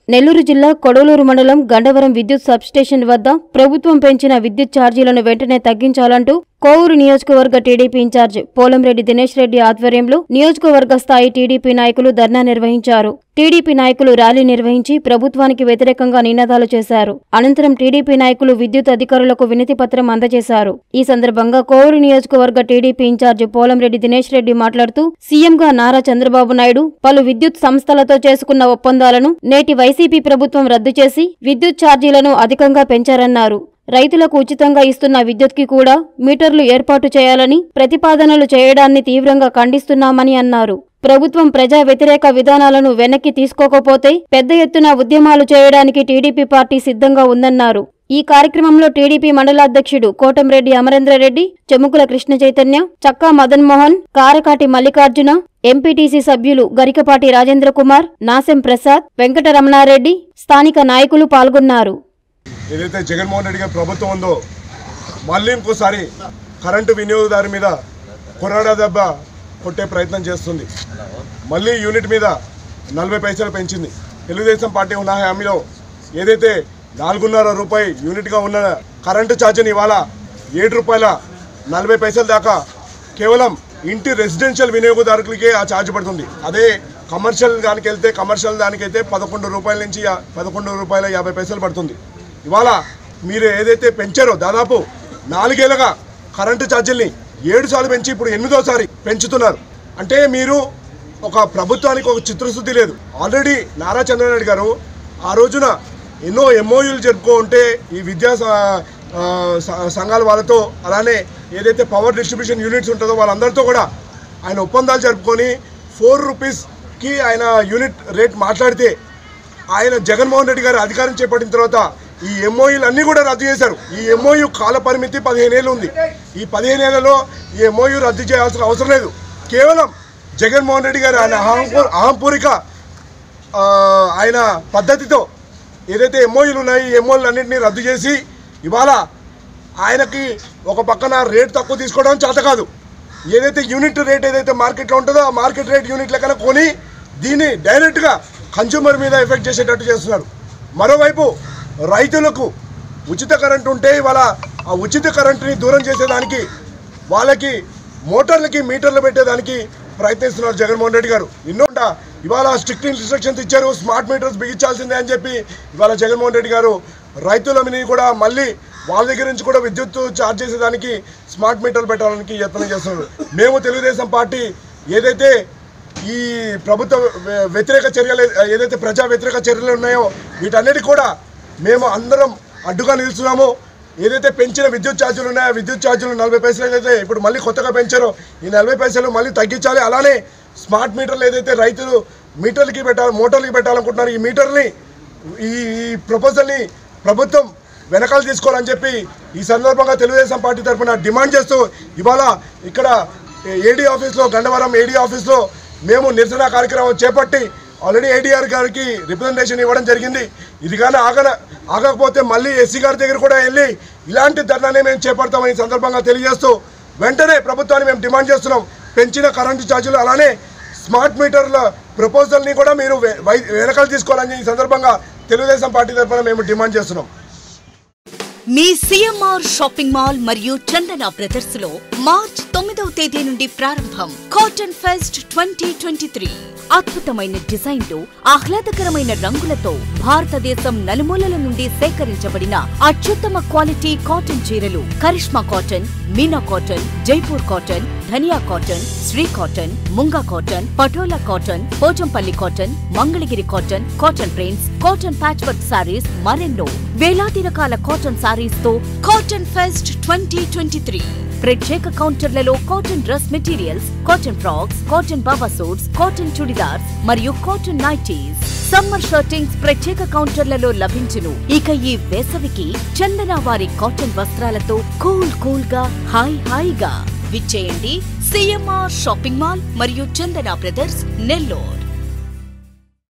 నెల్లూరు జిల్లా కొడలూరు మండలం గండవరం విద్యుత్ సబ్స్టేషన్ వద్ద ప్రభుత్వం పెంచిన విద్యుత్ ఛార్జీలను వెంటనే తగ్గించాలంటూ కోవూరు నియోజకవర్గ టీడీపీ ఇన్ఛార్జ్ పోలంరెడ్డి దినేష్ రెడ్డి ఆధ్వర్యంలో నియోజకవర్గ స్థాయి టీడీపీ నాయకులు ధర్నా నిర్వహించారు టీడీపీ నాయకులు ర్యాలీ నిర్వహించి ప్రభుత్వానికి వ్యతిరేకంగా నినాదాలు చేశారు అనంతరం టీడీపీ నాయకులు విద్యుత్ అధికారులకు వినతి పత్రం అందజేశారు ఈ సందర్భంగా కోవూరు నియోజకవర్గ టీడీపీ ఇన్ఛార్జ్ పోలంరెడ్డి దినేష్ రెడ్డి మాట్లాడుతూ సీఎంగా నారా చంద్రబాబు నాయుడు పలు విద్యుత్ సంస్థలతో చేసుకున్న ఒప్పందాలను నేటి వైసీపీ ప్రభుత్వం రద్దు చేసి విద్యుత్ ఛార్జీలను అధికంగా పెంచారన్నారు రైతులకు ఉచితంగా ఇస్తున్న విద్యుత్కి కూడా మీటర్లు ఏర్పాటు చేయాలని ప్రతిపాదనలు చేయడాన్ని తీవ్రంగా ఖండిస్తున్నామని అన్నారు ప్రభుత్వం ప్రజా వ్యతిరేక విధానాలను వెనక్కి తీసుకోకపోతే పెద్ద ఎత్తున ఉద్యమాలు చేయడానికి టీడీపీ పార్టీ సిద్ధంగా ఉందన్నారు ఈ కార్యక్రమంలో టీడీపీ మండలాధ్యక్షుడు కోటంరెడ్డి అమరేంద్రరెడ్డి చెముకుల కృష్ణ చైతన్య చక్కా మదన్ మోహన్ కారకాటి మల్లికార్జున ఎంపీటీసీ సభ్యులు గరికపాటి రాజేంద్ర కుమార్ నాసెం ప్రసాద్ వెంకటరమణారెడ్డి స్థానిక నాయకులు పాల్గొన్నారు ఏదైతే జగన్మోహన్ రెడ్డి గారి ప్రభుత్వం ఉందో మళ్ళీ ఇంకోసారి కరెంటు వినియోగదారు మీద కొరాడా దెబ్బ కొట్టే ప్రయత్నం చేస్తుంది మళ్ళీ యూనిట్ మీద నలభై పైసలు పెంచింది తెలుగుదేశం పార్టీ ఉన్న హామీలో ఏదైతే నాలుగున్నర రూపాయి యూనిట్గా ఉన్న కరెంటు ఛార్జీని ఇవాళ ఏడు రూపాయల నలభై పైసల దాకా కేవలం ఇంటి రెసిడెన్షియల్ వినియోగదారులకే ఆ ఛార్జ్ పడుతుంది అదే కమర్షియల్ దానికి వెళ్తే కమర్షియల్ దానికైతే పదకొండు రూపాయల నుంచి యా- పదకొండు రూపాయల యాభై పైసలు పడుతుంది ఇవాళ మీరు ఏదైతే పెంచారో దాదాపు నాలుగేళ్లుగా కరెంటు ఛార్జీల్ని ఏడు సార్లు పెంచి ఇప్పుడు ఎనిమిదోసారి పెంచుతున్నారు అంటే మీరు ఒక ప్రభుత్వానికి ఒక చిత్రశుద్ధి లేదు ఆల్రెడీ నారా చంద్రబాబు గారు ఆ రోజున ఎన్నో ఎంఓయూలు జరుపుకో ఉంటే ఈ విద్యా స- ఆ, స- సంఘాల వాళ్ళతో అలానే ఏదైతే పవర్ డిస్ట్రిబ్యూషన్ యూనిట్స్ ఉంటుందో వాళ్ళందరితో కూడా ఆయన ఒప్పందాలు జరుపుకొని ఫోర్ రూపీస్కి ఆయన యూనిట్ రేట్ మాట్లాడితే ఆయన జగన్మోహన్ రెడ్డి గారు అధికారం చేపట్టిన తర్వాత ఈ ఎంఓయూలు అన్నీ కూడా రద్దు చేశారు ఈ ఎంఓయూ కాల పరిమితి పదిహేను ఏళ్ళు ఉంది ఈ పదిహేను ఏళ్లలో ఈ ఎంఓయూ రద్దు చేయాల్సిన అవసరం లేదు కేవలం జగన్మోహన్ రెడ్డి గారు ఆయన అహంపూ అహంపూరిక ఆ, ఆయన పద్ధతితో ఏదైతే ఎంఓయూలు ఉన్నాయి ఈ ఎంఓలు అన్నింటినీ రద్దు చేసి ఇవాళ ఆయనకి ఒక పక్కన రేట్ తక్కువ తీసుకోవడం చేత కాదు ఏదైతే యూనిట్ రేట్ ఏదైతే మార్కెట్లో ఉంటుందో ఆ మార్కెట్ రేట్ యూనిట్ లెక్కన కొని దీన్ని డైరెక్ట్గా కన్జ్యూమర్ మీద ఎఫెక్ట్ చేసేటట్టు చేస్తున్నారు మరోవైపు రైతులకు ఉచిత కరెంట్ ఉంటే ఇవాళ ఆ ఉచిత కరెంటుని దూరం చేసేదానికి వాళ్ళకి మోటార్లకి మీటర్లు పెట్టేదానికి ప్రయత్నిస్తున్నారు జగన్మోహన్ రెడ్డి గారు ఎన్నోంట ఇవాళ స్ట్రిక్ట్ ఇన్స్ట్రక్షన్స్ ఇచ్చారు స్మార్ట్ మీటర్స్ బిగించాల్సిందే అని చెప్పి ఇవాళ జగన్మోహన్ రెడ్డి గారు రైతులని కూడా మళ్ళీ వాళ్ళ దగ్గర నుంచి కూడా విద్యుత్ ఛార్జ్ చేసేదానికి స్మార్ట్ మీటర్లు పెట్టడానికి యత్నం చేస్తున్నారు మేము తెలుగుదేశం పార్టీ ఏదైతే ఈ ప్రభుత్వ వ్య- వ్యతిరేక చర్యలు ఏదైతే ప్రజా వ్యతిరేక చర్యలు ఉన్నాయో వీటన్నిటి కూడా మేము అందరం అడ్డుగా నిలుస్తున్నాము ఏదైతే పెంచిన విద్యుత్ ఛార్జీలు ఉన్నాయో ఆ విద్యుత్ ఛార్జీలు నలభై పైసలు ఏదైతే ఇప్పుడు మళ్ళీ కొత్తగా పెంచారో ఈ నలభై పైసలు మళ్ళీ తగ్గించాలి అలానే స్మార్ట్ మీటర్లు ఏదైతే రైతులు మీటర్లకి పెట్టాలి మోటార్లకి పెట్టాలనుకుంటున్నారు ఈ మీటర్ని ఈ ఈ ప్రపోజల్ని ప్రభుత్వం వెనకాల తీసుకోవాలని చెప్పి ఈ సందర్భంగా తెలుగుదేశం పార్టీ తరఫున డిమాండ్ చేస్తూ ఇవాళ ఇక్కడ ఏడీ ఆఫీస్లో గండవరం ఏడీ ఆఫీస్లో మేము నిరసన కార్యక్రమం చేపట్టి ఆల్రెడీ ఏడీఆర్ గారికి రిప్రజెంటేషన్ ఇవ్వడం జరిగింది ఇది కానీ ఆగన ఆగకపోతే మళ్ళీ ఎస్సీ గారి దగ్గర కూడా వెళ్ళి ఇలాంటి ధర్నానే మేము చేపడతామని ఈ సందర్భంగా తెలియజేస్తూ వెంటనే ప్రభుత్వాన్ని మేము డిమాండ్ చేస్తున్నాం పెంచిన కరెంటు ఛార్జీలు అలానే స్మార్ట్ మీటర్ల ప్రపోజల్ని కూడా మీరు వె- వై- వెనకాల తీసుకోవాలని ఈ సందర్భంగా తెలుగుదేశం పార్టీ తరఫున మేము డిమాండ్ చేస్తున్నాం మీ సిఎంఆర్ షాపింగ్ మాల్ మరియు చందన బ్రదర్స్ లో మార్చ్ తొమ్మిదవ తేదీ నుండి ప్రారంభం cotton fest twenty twenty three అద్భుతమైన డిజైన్లు ఆహ్లాదకరమైన రంగులతో భారతదేశం నలుమూలల నుండి సేకరించబడిన అత్యుత్తమ క్వాలిటీ కాటన్ చీరలు Karishma cotton Meena cotton Jaipur cotton Dhaniya cotton Sri cotton Munga cotton Patola cotton Pochampally cotton Mangalagiri cotton cotton prints cotton patchwork saris మరెన్నో వేలాది రకాల కాటన్ సారీస్ తో cotton fest twenty twenty three ప్రత్యేక కౌంటర్లలో cotton dress materials cotton frocks cotton baba suits cotton churidars మరియు కాటన్ నైటీస్ సమ్మర్ షర్టింగ్స్ ప్రత్యేక కౌంటర్లలో లభించును ఇక ఈ వేసవికి చందన వారి కాటన్ వస్త్రాలతో కూల్ కూల్ గా హాయ్ హాయిగా విచ్చేయండి సిఎంఆర్ షాపింగ్ మాల్ మరియు చందన బ్రదర్స్ నెల్లూరు